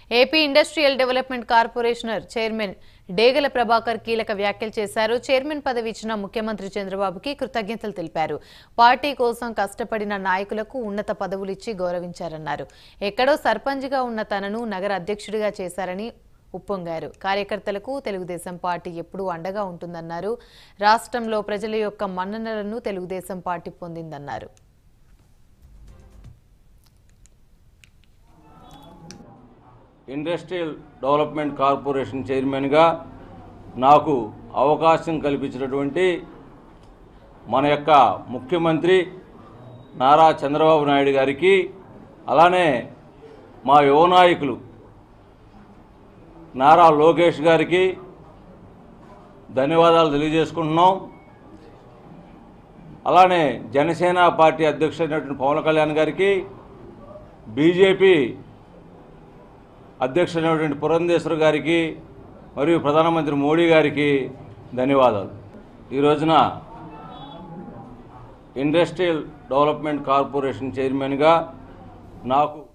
AP industrial development కార్పొరేషనర్ chairman Degala Prabhakar కీలక వ్యాఖ్యలు చేశారు చైర్మన్ పదవి ఇచ్చిన ముఖ్యమంత్రి చంద్రబాబుకి కృతజ్ఞతలు తెలిపారు పార్టీ కోసం కష్టపడిన నాయకులకు ఉన్నత పదవులు ఇచ్చి గౌరవించారన్నారు ఎక్కడో సర్పంచ్గా ఉన్న తనను నగర అధ్యక్షుడిగా చేశారని ఉప్పొంగారు కార్యకర్తలకు తెలుగుదేశం పార్టీ ఎప్పుడూ అండగా ఉంటుందన్నారు రాష్ట్రంలో ప్రజల యొక్క మన్ననలను తెలుగుదేశం పార్టీ పొందిందన్నారు ఇండస్ట్రియల్ డెవలప్మెంట్ కార్పొరేషన్ చైర్మన్గా నాకు అవకాశం కల్పించినటువంటి మన యొక్క ముఖ్యమంత్రి నారా చంద్రబాబు నాయుడు గారికి అలానే మా యువ నాయకులు నారా లోకేష్ గారికి ధన్యవాదాలు తెలియజేసుకుంటున్నాం అలానే జనసేన పార్టీ అధ్యక్షుడైనటువంటి పవన్ కళ్యాణ్ గారికి బీజేపీ అధ్యక్షుడైనటువంటి పురంధేశ్వర్ గారికి మరియు ప్రధానమంత్రి మోడీ గారికి ధన్యవాదాలు ఈ రోజున ఇండస్ట్రియల్ డెవలప్మెంట్ కార్పొరేషన్ చైర్మన్గా నాకు